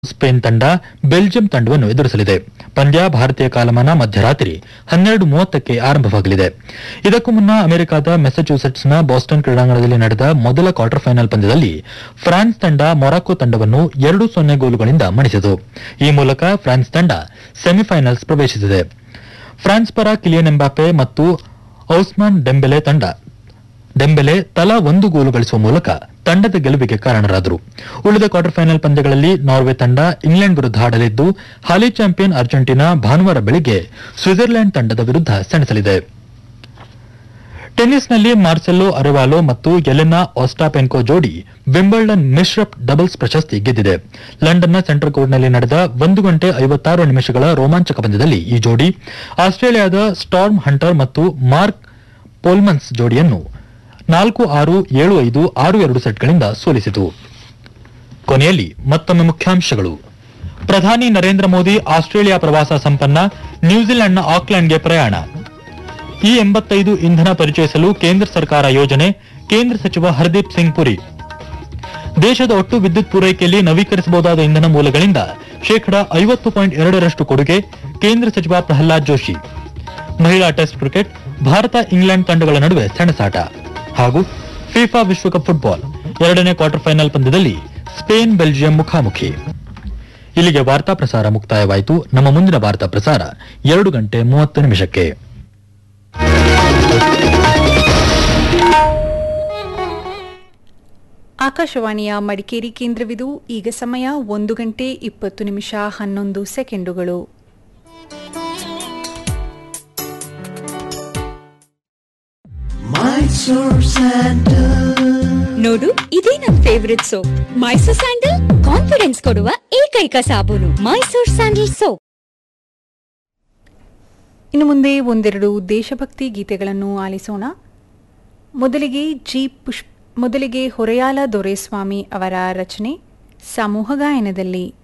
Spain ತಂಡ Belgium ತಂಡವನ್ನು ಎದುರಿಸಲಿದೆ ಪಂದ್ಯ ಭಾರತೀಯ ಕಾಲಮಾನ ಮಧ್ಯರಾತ್ರಿ ಹನ್ನೆರಡು ಮೂವತ್ತಕ್ಕೆ ಆರಂಭವಾಗಲಿದೆ ಇದಕ್ಕೂ ಮುನ್ನ ಅಮೆರಿಕದ ಮೆಸಚ್ಯೂಸೆಟ್ಸ್ನ ಬಾಸ್ಟನ್ ಕ್ರೀಡಾಂಗಣದಲ್ಲಿ ನಡೆದ ಮೊದಲ ಕ್ವಾರ್ಟರ್ ಫೈನಲ್ ಪಂದ್ಯದಲ್ಲಿ ಫ್ರಾನ್ಸ್ ತಂಡ ಮೊರಾಕೊ ತಂಡವನ್ನು ಎರಡು ಸೊನ್ನೆ ಗೋಲುಗಳಿಂದ ಮಣಿಸಿತು ಈ ಮೂಲಕ ಫ್ರಾನ್ಸ್ ತಂಡ ಸೆಮಿಫೈನಲ್ಸ್ ಪ್ರವೇಶಿಸಿದೆ ಫ್ರಾನ್ಸ್ ಪರ ಕಿಲಿಯನ್ ಎಂಬಾಪೆ ಮತ್ತು ಔಸ್ಮಾನ್ ಡೆಂಬೆಲೆ ತಂಡ ಡೆಂಬೆಲೆ ತಲಾ ಒಂದು ಗೋಲು ಗಳಿಸುವ ಮೂಲಕ ತಂಡದ ಗೆಲುವಿಗೆ ಕಾರಣರಾದರು ಉಳಿದ ಕ್ವಾರ್ಟರ್ ಫೈನಲ್ ಪಂದ್ಯಗಳಲ್ಲಿ ನಾರ್ವೆ ತಂಡ ಇಂಗ್ಲೆಂಡ್ ವಿರುದ್ಧ ಆಡಲಿದ್ದು ಹಾಲಿ ಚಾಂಪಿಯನ್ ಅರ್ಜೆಂಟೀನಾ ಭಾನುವಾರ ಬೆಳಿಗ್ಗೆ ಸ್ವಿಟ್ಜರ್ಲೆಂಡ್ ತಂಡದ ವಿರುದ್ಧ ಸೆಣಸಲಿದೆ ಟೆನ್ನಿಸ್ನಲ್ಲಿ ಮಾರ್ಸೆಲ್ಲೋ ಅರೆವಾಲೋ ಮತ್ತು ಎಲೆನಾ ಆಸ್ಟಾಪೆನ್ಕೋ ಜೋಡಿ ವಿಂಬಲ್ಡನ್ ಮಿಶ್ರಪ್ ಡಬಲ್ಸ್ ಪ್ರಶಸ್ತಿ ಗೆದ್ದಿದೆ ಲಂಡನ್ನ ಸೆಂಟ್ರಲ್ ಕೋರ್ಟ್ನಲ್ಲಿ ನಡೆದ ಒಂದು ಗಂಟೆ ಐವತ್ತಾರು ನಿಮಿಷಗಳ ರೋಮಾಂಚಕ ಪಂದ್ಯದಲ್ಲಿ ಈ ಜೋಡಿ ಆಸ್ಟ್ರೇಲಿಯಾದ ಸ್ಟಾರ್ಮ್ ಹಂಟರ್ ಮತ್ತು ಮಾರ್ಕ್ ಪೋಲ್ಮನ್ಸ್ ಜೋಡಿಯನ್ನು ನಾಲ್ಕು ಆರು ಏಳು ಐದು ಆರು ಎರಡು ಸೆಟ್ಗಳಿಂದ ಸೋಲಿಸಿತು ಕೊನೆಯಲ್ಲಿ ಮತ್ತೊಮ್ಮೆ ಮುಖ್ಯಾಂಶಗಳು ಪ್ರಧಾನಿ ನರೇಂದ್ರ ಮೋದಿ ಆಸ್ಟ್ರೇಲಿಯಾ ಪ್ರವಾಸ ಸಂಪನ್ನ ನ್ಯೂಜಿಲೆಂಡ್ನ ಆಕ್ಲೆಂಡ್ಗೆ ಪ್ರಯಾಣ ಈ ಎಂಬತ್ತೈದು ಇಂಧನ ಪರಿಚಯಿಸಲು ಕೇಂದ್ರ ಸರ್ಕಾರ ಯೋಜನೆ ಕೇಂದ್ರ ಸಚಿವ ಹರ್ದೀಪ್ ಸಿಂಗ್ ಪುರಿ ದೇಶದ ಒಟ್ಟು ವಿದ್ಯುತ್ ಪೂರೈಕೆಯಲ್ಲಿ ನವೀಕರಿಸಬಹುದಾದ ಇಂಧನ ಮೂಲಗಳಿಂದ ಶೇಕಡ ಐವತ್ತು ಪಾಯಿಂಟ್ ಎರಡರಷ್ಟು ಕೊಡುಗೆ ಕೇಂದ್ರ ಸಚಿವ ಪ್ರಹ್ಲಾದ್ ಜೋಶಿ ಮಹಿಳಾ ಟೆಸ್ಟ್ ಕ್ರಿಕೆಟ್ ಭಾರತ ಇಂಗ್ಲೆಂಡ್ ತಂಡಗಳ ನಡುವೆ ಸೆಣಸಾಟ ಹಾಗೂ ಫಿಫಾ ವಿಶ್ವಕಪ್ ಫುಟ್ಬಾಲ್ ಎರಡನೇ ಕ್ವಾರ್ಟರ್ ಫೈನಲ್ ಪಂದ್ಯದಲ್ಲಿ ಸ್ಪೇನ್ ಬೆಲ್ಜಿಯಂ ಮುಖಾಮುಖಿ ಇಲ್ಲಿಗೆ ವಾರ್ತಾ ಪ್ರಸಾರ ಮುಕ್ತಾಯವಾಯಿತು ನಮ್ಮ ಮುಂದಿನ ವಾರ್ತಾ ಪ್ರಸಾರ ಎರಡು ಗಂಟೆ ಮೂವತ್ತು ನಿಮಿಷಕ್ಕೆ ಆಕಾಶವಾಣಿಯ ಮಡಿಕೇರಿ ಕೇಂದ್ರವಿದು ಈಗ ಸಮಯ ಒಂದು ಗಂಟೆ ಇಪ್ಪತ್ತು ನಿಮಿಷ ಹನ್ನೊಂದು ಸೆಕೆಂಡುಗಳು ನೋಡು ಇದೇ ನನ್ favourite soap Mysore sandal confidence ಕೊಡುವ ಏಕೈಕ ಸಾಬೂನು ಮೈಸೂರ್ ಸ್ಯಾಂಡಲ್ ಸೋಪ್ ಇನ್ನು ಮುಂದೆ ಒಂದೆರಡು ದೇಶಭಕ್ತಿ ಗೀತೆಗಳನ್ನು ಆಲಿಸೋಣ ಮೊದಲಿಗೆ ಜಿ ಪುಷ್ ಮೊದಲಿಗೆ ಹೊರೆಯಾಲ ದೊರೆಸ್ವಾಮಿ ಅವರ ರಚನೆ ಸಮೂಹ ಗಾಯನದಲ್ಲಿ